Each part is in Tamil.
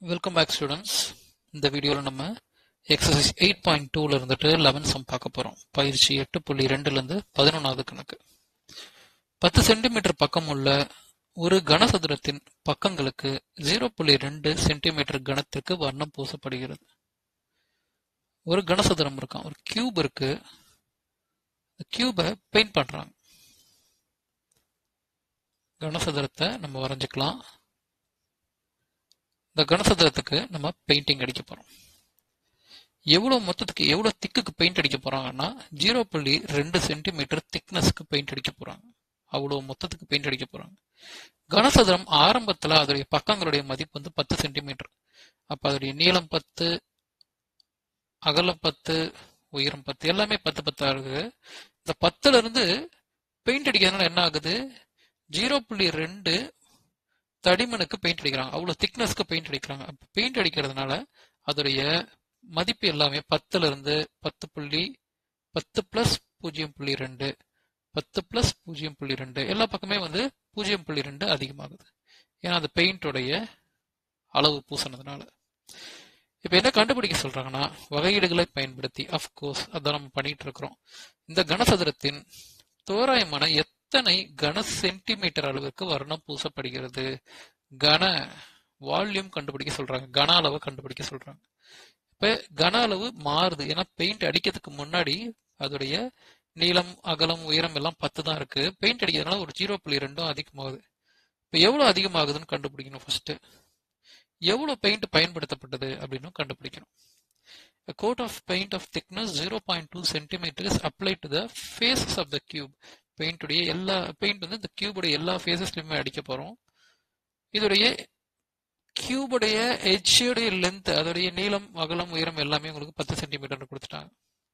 வெல்கம் பேக் ஸ்டூடெண்ட்ஸ் இந்த வீடியோவில் நம்ம எக்ஸசைஸ் எயிட் பாயிண்ட் டூல இருந்துட்டு லெவன் சம் பார்க்க போறோம் பயிற்சி எட்டு புள்ளி ரெண்டுல இருந்து பதினொன்றாவது கணக்கு பத்து சென்டிமீட்டர் பக்கம் உள்ள ஒரு கனசதுரத்தின் பக்கங்களுக்கு ஜீரோ புள்ளி ரெண்டு சென்டிமீட்டர் கனத்திற்கு வர்ணம் பூசப்படுகிறது ஒரு கனசதுரம் இருக்கான் ஒரு கியூப் இருக்கு கியூபை பெயிண்ட் பண்றாங்க கனசதுரத்தை நம்ம வரைஞ்சுக்கலாம் இந்த கனசதுரத்துக்கு நம்ம பெயிண்டிங் அடிக்க போறோம் எவ்வளவு மொத்தத்துக்கு எவ்வளவு திக்குக்கு பெயிண்ட் அடிக்க போறாங்கன்னா ஜீரோ புள்ளி ரெண்டு சென்டிமீட்டர் திக்னஸ்க்கு பெயிண்ட் அடிக்க போறாங்க அவ்வளவு மொத்தத்துக்கு பெயிண்ட் அடிக்க போறாங்க கனசதுரம் ஆரம்பத்துல அதோடைய பக்கங்களுடைய மதிப்பு வந்து பத்து சென்டிமீட்டர் அப்ப அதோடைய நீளம் பத்து அகலம் பத்து உயரம் பத்து எல்லாமே பத்து பத்தா இருக்கு இந்த பத்துல இருந்து பெயிண்ட் அடிக்கிறதுனால என்ன ஆகுது ஜீரோ புள்ளி ரெண்டு தடிமனுக்கு பெயிண்ட் அடிக்கிறாங்க அவ்வளவு திக்னஸ்க்கு பெயிண்ட் அடிக்கிறாங்க பெயிண்ட் அடிக்கிறதுனால அதோடைய மதிப்பு எல்லாமே பத்துல இருந்து பத்து புள்ளி பத்து பிளஸ் பூஜ்ஜியம் புள்ளி ரெண்டு பத்து பிளஸ் பூஜ்ஜியம் புள்ளி ரெண்டு எல்லா பக்கமே வந்து பூஜ்ஜியம் புள்ளி ரெண்டு அதிகமாகுது ஏன்னா அந்த பெயிண்டோடைய அளவு பூசினதுனால இப்ப என்ன கண்டுபிடிக்க சொல்றாங்கன்னா வகையீடுகளை பயன்படுத்தி அப்கோர்ஸ் அதான் நம்ம பண்ணிட்டு இருக்கிறோம் இந்த கனசதுரத்தின் தோராயமான எத்தனை கன சென்டிமீட்டர் அளவுக்கு வர்ணம் பூசப்படுகிறது கன வால்யூம் கண்டுபிடிக்க சொல்றாங்க கன அளவை கண்டுபிடிக்க சொல்றாங்க இப்ப கன அளவு மாறுது ஏன்னா பெயிண்ட் அடிக்கிறதுக்கு முன்னாடி அதோடைய நீளம் அகலம் உயரம் எல்லாம் பத்து தான் இருக்கு பெயிண்ட் அடிக்கிறதுனால ஒரு ஜீரோ புள்ளி ரெண்டும் அதிகமாகுது இப்ப எவ்வளவு அதிகமாகுதுன்னு கண்டுபிடிக்கணும் ஃபர்ஸ்ட் எவ்வளவு பெயிண்ட் பயன்படுத்தப்பட்டது அப்படின்னு கண்டுபிடிக்கணும் A coat of paint of thickness 0.2 cm is applied to the faces of the cube. பெயிண்டுடைய எல்லா பெயிண்ட் வந்து இந்த கியூபுடைய எல்லா ஃபேஸஸ்லையுமே அடிக்க போறோம் இதோடைய கியூபுடைய எட்ஜுடைய லென்த் அதோடைய நீளம் அகலம் உயரம் எல்லாமே உங்களுக்கு பத்து சென்டிமீட்டர் கொடுத்துட்டாங்க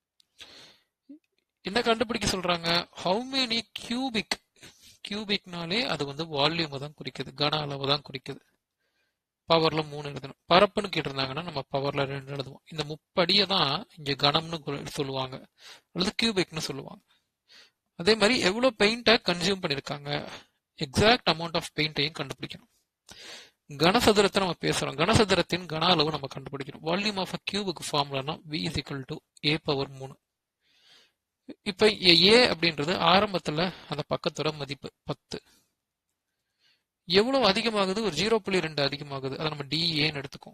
என்ன கண்டுபிடிக்க சொல்றாங்க ஹவு மெனி கியூபிக் கியூபிக்னாலே அது வந்து வால்யூம் தான் குறிக்குது கன அளவு தான் குறிக்குது பவர்ல மூணு எழுதணும் பரப்புன்னு கேட்டிருந்தாங்கன்னா நம்ம பவர்ல ரெண்டு எழுதுவோம் இந்த முப்படியை தான் இங்க கனம்னு சொல்லுவாங்க அல்லது கியூபிக்னு சொல்லுவாங்க அதே மாதிரி எவ்வளவு பெயிண்ட்டை கன்சியூம் பண்ணிருக்காங்க எக்ஸாக்ட் அமௌண்ட் ஆஃப் பெயிண்ட்டையும் கண்டுபிடிக்கணும் கனசதுரத்தை நம்ம பேசுறோம் கனசதுரத்தின் கன அளவு நம்ம கண்டுபிடிக்கணும் வால்யூம் ஆஃப் அ கியூபுக்கு ஃபார்முலானா V is equal to A power மூணு இப்ப ஏ அப்படின்றது ஆரம்பத்துல அந்த பக்கத்தோட மதிப்பு பத்து எவ்வளவு அதிகமாகுது ஒரு ஜீரோ புள்ளி ரெண்டு அதிகமாகுது அதை நம்ம டிஏன்னு எடுத்துக்கோம்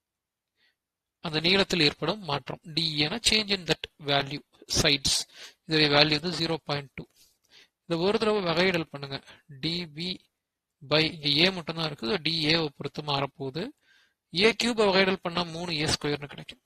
அந்த நீளத்தில் ஏற்படும் மாற்றம் டிஏனா change in that value sides இதோடைய வேல்யூ வந்து ஜீரோ பாயிண்ட் டூ இதை ஒரு தடவை வகையிடல் பண்ணுங்க டிபி பை இங்க ஏ மட்டும் தான் இருக்குது டிஏவை பொறுத்து மாறப்போகுது ஏ கியூபை வகையிடல் பண்ணா மூணு ஏ ஸ்கொயர்னு கிடைக்கும்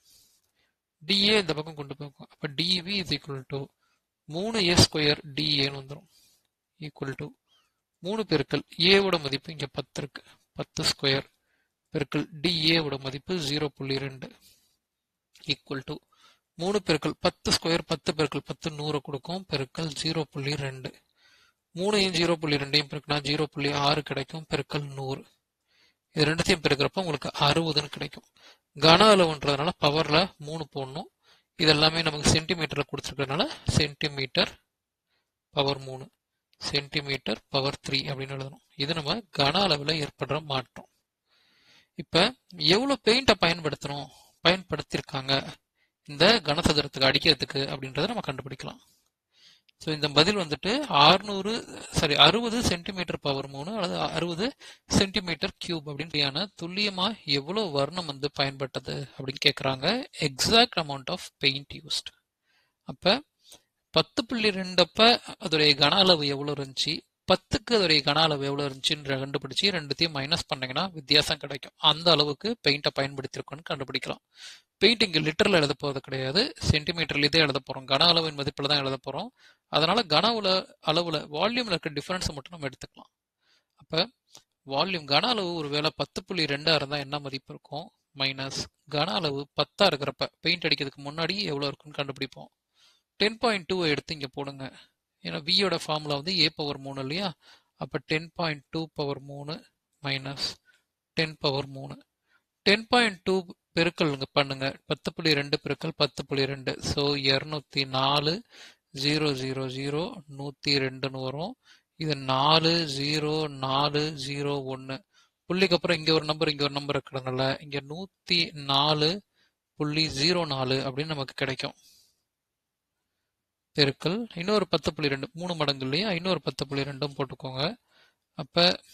டிஏ இந்த பக்கம் கொண்டு போகும் அப்ப டிவி இஸ் ஈக்குவல் டு மூணு ஏ ஸ்கொயர் டிஏன்னு வந்துடும் ஈக்குவல் டு மூணு பெருக்கள் ஏவோட மதிப்பு இங்க பத்து இருக்கு பத்து ஸ்கொயர் பெருக்கள் டிஏவோட மதிப்பு ஜீரோ புள்ளி ரெண்டு ஈக்குவல் டு மூணு பெருக்கள் பத்து ஸ்கொயர் பத்து பெருக்கள் பத்து நூறு கொடுக்கும் பெருக்கள் ஜீரோ புள்ளி ரெண்டு மூணையும் ஜீரோ புள்ளி ரெண்டையும் பெருக்கினா ஜீரோ புள்ளி ஆறு கிடைக்கும் பெருக்கள் நூறு இது ரெண்டுத்தையும் பெருக்கிறப்ப உங்களுக்கு அறுபதுன்னு கிடைக்கும் கன அளவுன்றதுனால பவர்ல மூணு போடணும் இது எல்லாமே நமக்கு சென்டிமீட்டர்ல கொடுத்துருக்கறதுனால சென்டிமீட்டர் பவர் மூணு சென்டிமீட்டர் பவர் த்ரீ அப்படின்னு எழுதணும் இது நம்ம கன அளவில் ஏற்படுற மாற்றம் இப்ப எவ்வளவு பெயிண்ட பயன்படுத்தணும் பயன்படுத்தியிருக்காங்க இந்த கனசதுரத்துக்கு அடிக்கிறதுக்கு அப்படின்றத நம்ம கண்டுபிடிக்கலாம் ஸோ இந்த பதில் வந்துட்டு ஆறுநூறு சாரி அறுபது சென்டிமீட்டர் பவர் மூணு அல்லது அறுபது சென்டிமீட்டர் கியூப் அப்படின்றியான துல்லியமா எவ்வளவு வர்ணம் வந்து பயன்பட்டது அப்படின்னு கேட்குறாங்க exact amount of paint used அப்ப பத்து புள்ளி ரெண்டப்ப அதோடைய கன அளவு எவ்வளவு இருந்துச்சு பத்துக்கு அதோடைய கன அளவு எவ்வளவு இருந்துச்சுன்ற கண்டுபிடிச்சு ரெண்டுத்தையும் மைனஸ் பண்ணீங்கன்னா வித்தியாசம் கிடைக்கும் அந்த அளவுக்கு பெயிண்டை பயன்படுத்திருக்கோன்னு கண்டுபிடிக்கலாம் பெயிண்ட் இங்க லிட்டர்ல எழுத போறது கிடையாது சென்டிமீட்டர்ல இதே எழுத போறோம் கன அளவின் மதிப்புல தான் எழுத போறோம் அதனால கன அளவுல அளவுல வால்யூம்ல இருக்க டிஃபரன்ஸ் மட்டும் நம்ம எடுத்துக்கலாம் அப்ப வால்யூம் கன அளவு ஒருவேளை பத்து புள்ளி ரெண்டா இருந்தா என்ன மதிப்பு இருக்கும் மைனஸ் கன அளவு பத்தா இருக்கிறப்ப பெயிண்ட் அடிக்கிறதுக்கு முன்னாடி எவ்வளவு இருக்குன்னு கண்டுபிடிப்போம் டென் பாயிண்ட் டூ எடுத்து இங்க போடுங்க ஏன்னா வியோட ஃபார்முலா வந்து ஏ பவர் மூணு இல்லையா அப்போ டென் பாயிண்ட் டூ பவர் மூணு மைனஸ் டென் பவர் மூணு டென் பாயிண்ட் டூ பெருக்கல் பண்ணுங்க பத்து புள்ளி ரெண்டு பெருக்கல் பத்து புள்ளி ரெண்டு ஸோ இரநூத்தி நாலு ஜீரோ ஜீரோ ஜீரோ நூற்றி ரெண்டுன்னு வரும் இது நாலு ஜீரோ நாலு ஜீரோ ஒன்று புள்ளிக்கு அப்புறம் இங்க ஒரு நம்பர் இங்க ஒரு நம்பர் இருக்கிறதுனால இங்க நூத்தி நாலு புள்ளி ஜீரோ நாலு அப்படின்னு நமக்கு கிடைக்கும் பெருக்கல் இன்னொரு பத்து புள்ளி ரெண்டு மூணு மடங்கு இல்லையா இன்னொரு பத்து புள்ளி ரெண்டும் போட்டுக்கோங்க அப்ப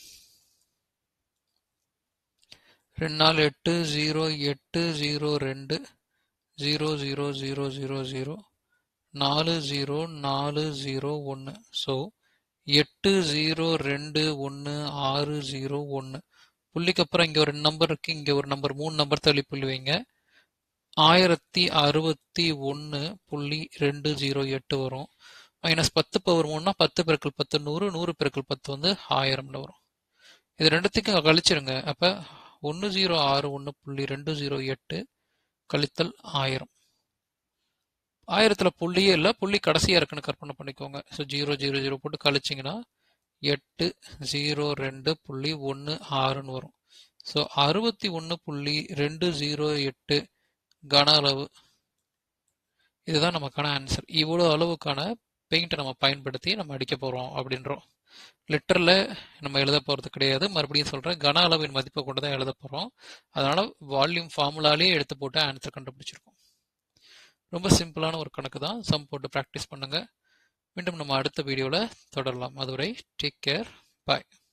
ரெண்டு நாலு எட்டு ஜீரோ எட்டு ஜீரோ ரெண்டு zero zero zero zero zero நாலு ஜீரோ நாலு ஜீரோ ஒன்று ஸோ எட்டு ஜீரோ ரெண்டு ஒன்று ஆறு ஜீரோ ஒன்று புள்ளிக்கு அப்புறம் இங்கே ஒரு நம்பர் இருக்கு இங்கே ஒரு நம்பர் மூணு நம்பர் தள்ளி புள்ளி வைங்க ஆயிரத்தி அறுபத்தி ஒன்று புள்ளி ரெண்டு ஜீரோ எட்டு வரும் மைனஸ் பத்து பவர் மூணுனா பத்து பெருக்கள் பத்து நூறு நூறு பெருக்கள் பத்து வந்து ஆயிரம்னு வரும் இது ரெண்டுத்துக்கும் கழிச்சிருங்க அப்போ ஒன்று ஜீரோ ஆறு ஒன்று புள்ளி ரெண்டு ஜீரோ எட்டு கழித்தல் ஆயிரம் ஆயிரத்துல புள்ளியே இல்லை புள்ளி கடைசியா இருக்குன்னு கற்பனை பண்ணிக்கோங்க ஸோ ஜீரோ ஜீரோ ஜீரோ போட்டு கழிச்சிங்கன்னா எட்டு ஜீரோ ரெண்டு புள்ளி ஒன்று ஆறுன்னு வரும் ஸோ அறுபத்தி ஒன்று புள்ளி ரெண்டு ஜீரோ எட்டு கன அளவு இதுதான் நமக்கான ஆன்சர் இவ்வளோ அளவுக்கான பெயிண்ட்டை நம்ம பயன்படுத்தி நம்ம அடிக்க போகிறோம் அப்படின்றோம் லிட்டரில் நம்ம எழுத போகிறது கிடையாது மறுபடியும் சொல்கிறேன் கன அளவின் மதிப்பை கொண்டு தான் எழுத போகிறோம் அதனால் வால்யூம் ஃபார்முலாலே எடுத்து போட்டு ஆன்சர் கண்டுபிடிச்சிருக்கோம் ரொம்ப சிம்பிளான ஒரு கணக்கு தான் சம் போட்டு ப்ராக்டிஸ் பண்ணுங்கள் மீண்டும் நம்ம அடுத்த வீடியோவில் தொடரலாம் அதுவரை டேக் கேர் பாய்